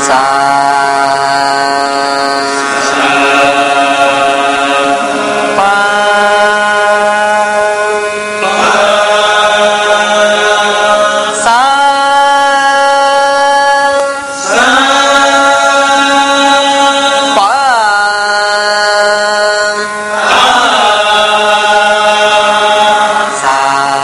சா பா சா பா சா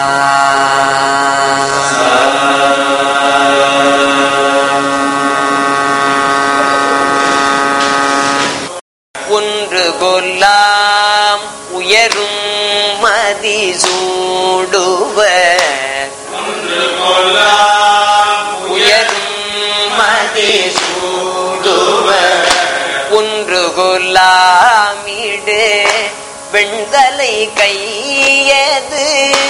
ஒன்று கொல்லாம் உயரும் மதி சூடுவ உயரும் மதி சூடுவ ஒன்று கொல்லாமிடு வெண்தலை கையது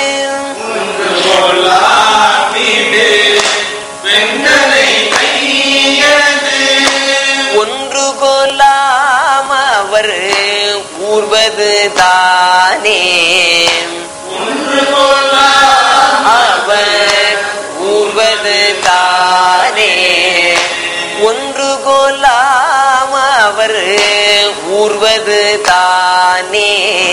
ஒன்று கொல்லாம் அவர் ஊர்வது தானே அவர் ஊர்வது தானே ஒன்று கொல்லாம் அவர் ஊர்வது தானே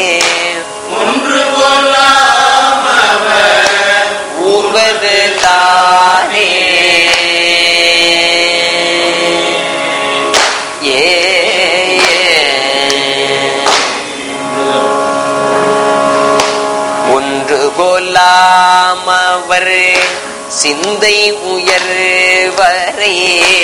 ஊர்வது தானே ஏ ஒன்று கொல்லாம் அவர் சிந்தை உயர்வரே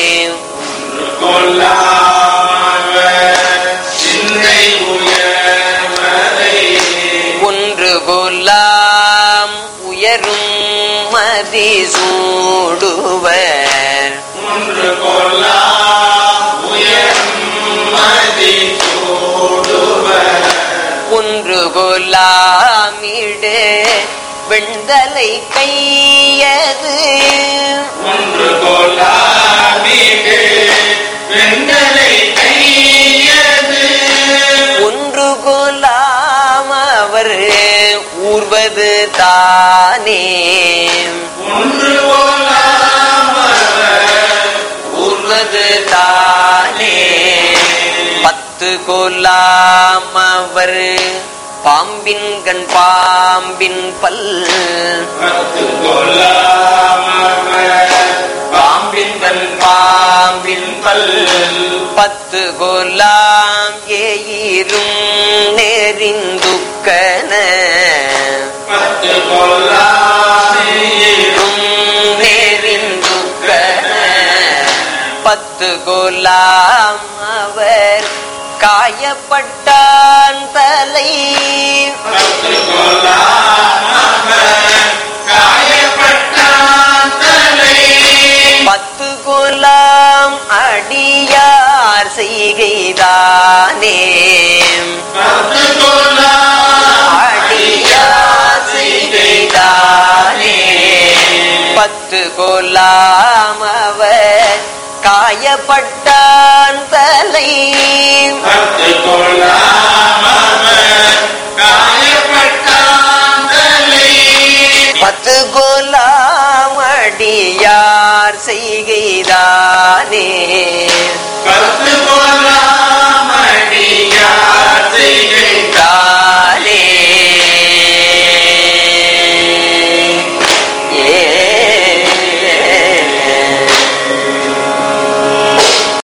ஒன்று கொல்லாம் உயரும் மதி சூடுவர் ஒன்று கொல்லாமிடு வெண்தலை கையது ஒன்று கொல்லாம் அவர் ஊர்வது தானே ஊர்வது தானே பத்து கொல்லாம் அவர் பாம்பின் கண் பாம்பின் பல் பாம்பின் கண் பாம்பின் பல் பத்து கொல்லாம் ஏயிரும் நெறிந்துக்கன நெறிந்துக்கன பத்து கொல்லாம் அவர் காயப்பட்டான் தலை பத்து கொல்லாம் அடியார் செய்கைதானே அடியார் செய்கைதானே பத்து கொல்லாம் அவர் காயப்பட்டான் தலை பத்து கொல்லாம் அடியார் செய்கைதானே